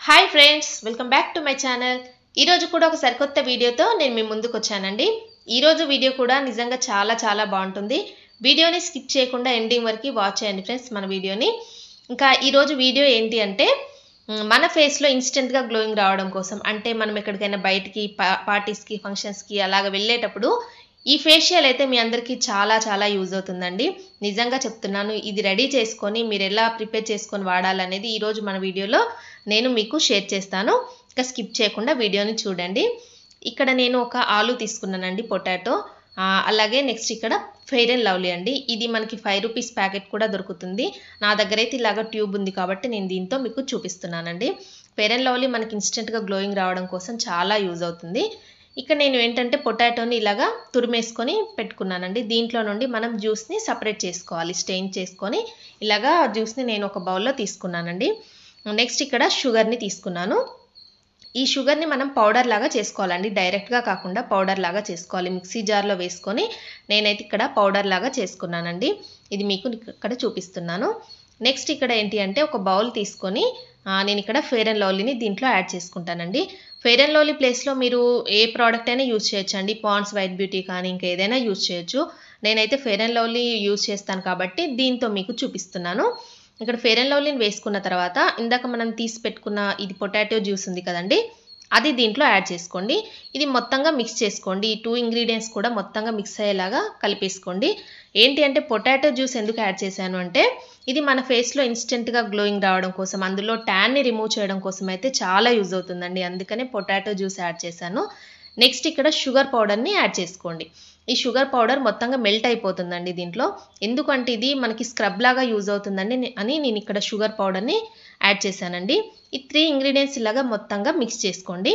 hi friends welcome back to my channel ఈరోజు కూడా ఒక సరికొత్త వీడియోతో నేను మీ ముందుకు వచ్చానండి ఈరోజు వీడియో కూడా నిజంగా చాలా చాలా బాగుంటుంది వీడియోని స్కిప్ చేయకుండా ఎండింగ్ వరకు వాచ్ చేయండి ఫ్రెండ్స్ మన వీడియోని ఇంకా ఈరోజు వీడియో ఏంటి అంటే మ్, మన ఫేస్లో ఇన్స్టెంట్గా గ్లోయింగ్ రావడం కోసం అంటే మనం ఎక్కడికైనా బయటికి పా పార్టీస్కి ఫంక్షన్స్కి అలాగ వెళ్ళేటప్పుడు ఈ ఫేషియల్ అయితే మీ అందరికీ చాలా చాలా యూజ్ అవుతుందండి నిజంగా చెప్తున్నాను ఇది రెడీ చేసుకొని మీరు ఎలా ప్రిపేర్ చేసుకొని వాడాలనేది ఈరోజు మన వీడియోలో నేను మీకు షేర్ చేస్తాను ఇంకా స్కిప్ చేయకుండా వీడియోని చూడండి ఇక్కడ నేను ఒక ఆలు తీసుకున్నానండి పొటాటో ఆ, అలాగే నెక్స్ట్ ఇక్కడ ఫెయిర్ అండ్ లవ్లీ అండి ఇది మనకి ఫైవ్ రూపీస్ ప్యాకెట్ కూడా దొరుకుతుంది నా దగ్గర అయితే ఇలాగ ట్యూబ్ ఉంది కాబట్టి నేను దీంతో మీకు చూపిస్తున్నానండి ఫెయిర్ అండ్ లవ్లీ మనకి ఇన్స్టెంట్గా గ్లోయింగ్ రావడం కోసం చాలా యూజ్ అవుతుంది ఇక్కడ నేను ఏంటంటే పొటాటోని ఇలాగా తురిమేసుకొని పెట్టుకున్నానండి దీంట్లో నుండి మనం జ్యూస్ని సపరేట్ చేసుకోవాలి స్టెయిన్ చేసుకొని ఇలాగా జ్యూస్ని నేను ఒక బౌల్లో తీసుకున్నానండి నెక్స్ట్ ఇక్కడ షుగర్ని తీసుకున్నాను ఈ షుగర్ని మనం పౌడర్ లాగా చేసుకోవాలండి డైరెక్ట్గా కాకుండా పౌడర్ లాగా చేసుకోవాలి మిక్సీ జార్లో వేసుకొని నేనైతే ఇక్కడ పౌడర్ లాగా చేసుకున్నానండి ఇది మీకు ఇక్కడ చూపిస్తున్నాను నెక్స్ట్ ఇక్కడ ఏంటి అంటే ఒక బౌల్ తీసుకొని ఆ, నేను ఇక్కడ ఫెయిర్ అండ్ లవ్లీని దీంట్లో యాడ్ చేసుకుంటానండి ఫెయిర్ అండ్ లవ్లీ ప్లేస్లో మీరు ఏ ప్రోడక్ట్ అయినా యూజ్ చేయొచ్చు అండి పాండ్స్ వైట్ బ్యూటీ కానీ ఇంకా ఏదైనా యూజ్ చేయొచ్చు నేనైతే ఫెయిర్ అండ్ లవ్లీ యూజ్ చేస్తాను కాబట్టి దీంతో మీకు చూపిస్తున్నాను ఇక్కడ ఫెయిర్ అండ్ లవ్లీని వేసుకున్న తర్వాత ఇందాక మనం తీసి పెట్టుకున్న ఇది పొటాటో జ్యూస్ ఉంది కదండి అది దీంట్లో యాడ్ చేసుకోండి ఇది మొత్తంగా మిక్స్ చేసుకోండి ఈ టూ ఇంగ్రీడియంట్స్ కూడా మొత్తంగా మిక్స్ అయ్యేలాగా కలిపేసుకోండి ఏంటి అంటే పొటాటో జ్యూస్ ఎందుకు యాడ్ చేశాను అంటే ఇది మన ఫేస్లో ఇన్స్టెంట్గా గ్లోయింగ్ రావడం కోసం అందులో ట్యాన్ని రిమూవ్ చేయడం కోసం అయితే చాలా యూజ్ అవుతుందండి అందుకనే పొటాటో జ్యూస్ యాడ్ చేశాను నెక్స్ట్ ఇక్కడ షుగర్ పౌడర్ని యాడ్ చేసుకోండి ఈ షుగర్ పౌడర్ మొత్తంగా మెల్ట్ అయిపోతుందండి దీంట్లో ఎందుకంటే ఇది మనకి స్క్రబ్ లాగా యూజ్ అవుతుందండి నే- అని నేను ఇక్కడ షుగర్ పౌడర్ని యాడ్ చేశానండి ఈ త్రీ ఇంగ్రీడియంట్స్ ఇలాగా మొత్తంగా మిక్స్ చేసుకోండి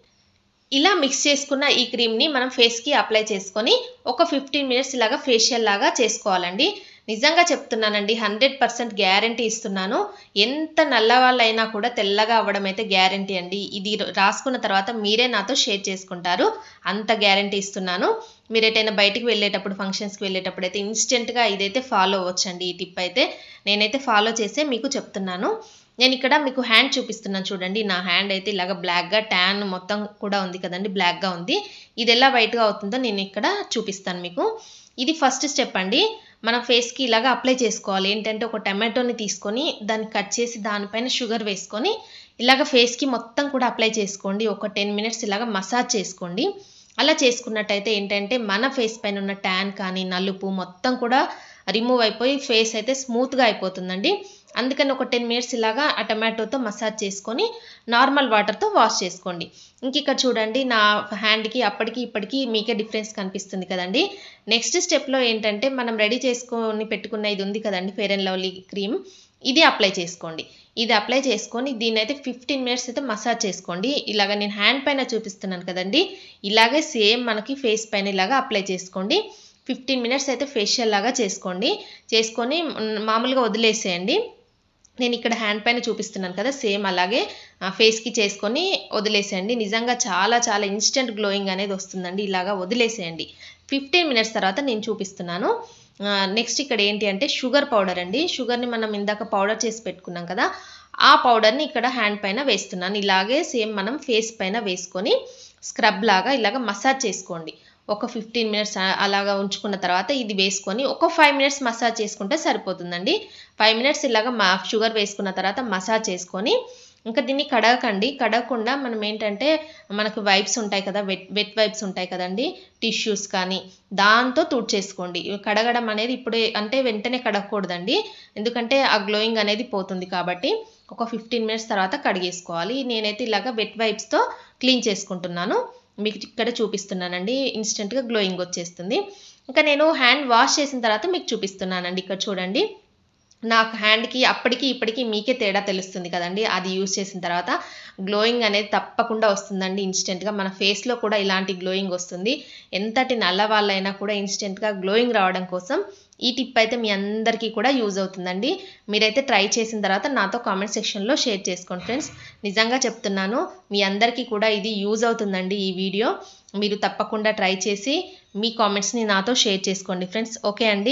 ఇలా మిక్స్ చేసుకున్న ఈ క్రీమ్ని మనం ఫేస్కి అప్లై చేసుకొని ఒక ఫిఫ్టీన్ మినిట్స్ ఇలాగా ఫేషియల్ లాగా చేసుకోవాలండి నిజంగా చెప్తున్నానండి హండ్రెడ్ పర్సెంట్ గ్యారంటీ ఇస్తున్నాను ఎంత నల్ల వాళ్ళైనా కూడా తెల్లగా అవ్వడం అయితే గ్యారంటీ అండి ఇది రాసుకున్న తర్వాత మీరే నాతో షేర్ చేసుకుంటారు అంత గ్యారంటీ ఇస్తున్నాను మీరు ఎటైనా బయటికి వెళ్ళేటప్పుడు ఫంక్షన్స్కి వెళ్ళేటప్పుడు అయితే ఇన్స్టెంట్గా ఇదైతే ఫాలో అవ్వచ్చండి ఈ టిప్ అయితే నేనైతే ఫాలో చేసే మీకు చెప్తున్నాను నేను ఇక్కడ మీకు హ్యాండ్ చూపిస్తున్నాను చూడండి నా హ్యాండ్ అయితే ఇలాగ బ్లాక్గా ట్యాన్ మొత్తం కూడా ఉంది కదండి బ్లాక్గా ఉంది ఇది ఎలా వైట్గా అవుతుందో నేను ఇక్కడ చూపిస్తాను మీకు ఇది ఫస్ట్ స్టెప్ అండి మన ఫేస్కి ఇలాగ అప్లై చేసుకోవాలి ఏంటంటే ఒక టమాటోని తీసుకొని దాన్ని కట్ చేసి దానిపైన షుగర్ వేసుకొని ఇలాగ ఫేస్కి మొత్తం కూడా అప్లై చేసుకోండి ఒక టెన్ మినిట్స్ ఇలాగ మసాజ్ చేసుకోండి అలా చేసుకున్నట్టయితే ఏంటంటే మన ఫేస్ పైన ఉన్న ట్యాన్ కానీ నలుపు మొత్తం కూడా రిమూవ్ అయిపోయి ఫేస్ అయితే స్మూత్గా అయిపోతుందండి అందుకని ఒక టెన్ మినిట్స్ ఇలాగా ఆ టమాటోతో మసాజ్ చేసుకొని నార్మల్ వాటర్తో వాష్ చేసుకోండి ఇంక ఇక్కడ చూడండి నా హ్యాండ్కి అప్పటికి ఇప్పటికి మీకే డిఫరెన్స్ కనిపిస్తుంది కదండి నెక్స్ట్ స్టెప్లో ఏంటంటే మనం రెడీ చేసుకొని పెట్టుకున్న ఇది ఉంది కదండి ఫెయిర్ అండ్ లవ్లీ క్రీమ్ ఇది అప్లై చేసుకోండి ఇది అప్లై చేసుకొని దీన్ని అయితే ఫిఫ్టీన్ మినిట్స్ అయితే మసాజ్ చేసుకోండి ఇలాగ నేను హ్యాండ్ పైన చూపిస్తున్నాను కదండి ఇలాగే సేమ్ మనకి ఫేస్ పైన ఇలాగా అప్లై చేసుకోండి ఫిఫ్టీన్ మినిట్స్ అయితే ఫేషియల్ లాగా చేసుకోండి చేసుకొని మ్, మామూలుగా వదిలేసేయండి నేను ఇక్కడ హ్యాండ్ పైన చూపిస్తున్నాను కదా సేమ్ అలాగే ఆ, ఫేస్కి చేసుకొని వదిలేసేయండి నిజంగా చాలా చాలా ఇన్స్టెంట్ గ్లోయింగ్ అనేది వస్తుందండి ఇలాగా వదిలేసేయండి ఫిఫ్టీన్ మినిట్స్ తర్వాత నేను చూపిస్తున్నాను నెక్స్ట్ ఇక్కడ ఏంటి అంటే షుగర్ పౌడర్ అండి షుగర్ని మనం ఇందాక పౌడర్ చేసి పెట్టుకున్నాం కదా ఆ పౌడర్ని ఇక్కడ హ్యాండ్ పైన వేస్తున్నాను ఇలాగే సేమ్ మనం ఫేస్ పైన వేసుకొని స్క్రబ్ లాగా ఇలాగ మసాజ్ చేసుకోండి ఒక ఫిఫ్టీన్ మినిట్స్ అలాగా ఉంచుకున్న తర్వాత ఇది వేసుకొని ఒక ఫైవ్ మినిట్స్ మసాజ్ చేసుకుంటే సరిపోతుందండి ఫైవ్ మినిట్స్ ఇలాగ మా షుగర్ వేసుకున్న తర్వాత మసాజ్ చేసుకొని ఇంకా దీన్ని కడగకండి కడగకుండా మనం ఏంటంటే మనకు వైప్స్ ఉంటాయి కదా వెట్ వెట్ వైప్స్ ఉంటాయి కదండి టిష్యూస్ కానీ దాంతో తుడిచేసుకోండి ఇవి కడగడం అనేది ఇప్పుడే అంటే వెంటనే కడగకూడదండి ఎందుకంటే ఆ గ్లోయింగ్ అనేది పోతుంది కాబట్టి ఒక ఫిఫ్టీన్ మినిట్స్ తర్వాత కడిగేసుకోవాలి నేనైతే ఇలాగ వెట్ వైప్స్తో క్లీన్ చేసుకుంటున్నాను మీకు ఇక్కడ చూపిస్తున్నానండి ఇన్స్టెంట్గా గ్లోయింగ్ వచ్చేస్తుంది ఇంకా నేను హ్యాండ్ వాష్ చేసిన తర్వాత మీకు చూపిస్తున్నానండి ఇక్కడ చూడండి నాకు హ్యాండ్కి అప్పటికి ఇప్పటికి మీకే తేడా తెలుస్తుంది కదండి అది యూస్ చేసిన తర్వాత గ్లోయింగ్ అనేది తప్పకుండా వస్తుందండి ఇన్స్టెంట్గా మన ఫేస్లో కూడా ఇలాంటి గ్లోయింగ్ వస్తుంది ఎంతటి నల్ల వాళ్ళైనా కూడా ఇన్స్టెంట్గా గ్లోయింగ్ రావడం కోసం ఈ టిప్ అయితే మీ అందరికీ కూడా యూజ్ అవుతుందండి మీరైతే ట్రై చేసిన తర్వాత నాతో కామెంట్ సెక్షన్లో షేర్ చేసుకోండి ఫ్రెండ్స్ నిజంగా చెప్తున్నాను మీ అందరికీ కూడా ఇది యూజ్ అవుతుందండి ఈ వీడియో మీరు తప్పకుండా ట్రై చేసి మీ కామెంట్స్ని నాతో షేర్ చేసుకోండి ఫ్రెండ్స్ ఓకే అండి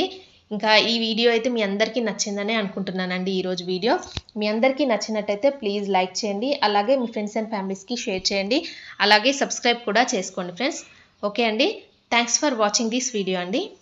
ఇంకా ఈ వీడియో అయితే మీ అందరికీ నచ్చిందనే అనుకుంటున్నానండి ఈరోజు వీడియో మీ అందరికీ నచ్చినట్టయితే ప్లీజ్ లైక్ చేయండి అలాగే మీ ఫ్రెండ్స్ అండ్ ఫ్యామిలీస్కి షేర్ చేయండి అలాగే సబ్స్క్రైబ్ కూడా చేసుకోండి ఫ్రెండ్స్ ఓకే అండి thanks for watching this video అండి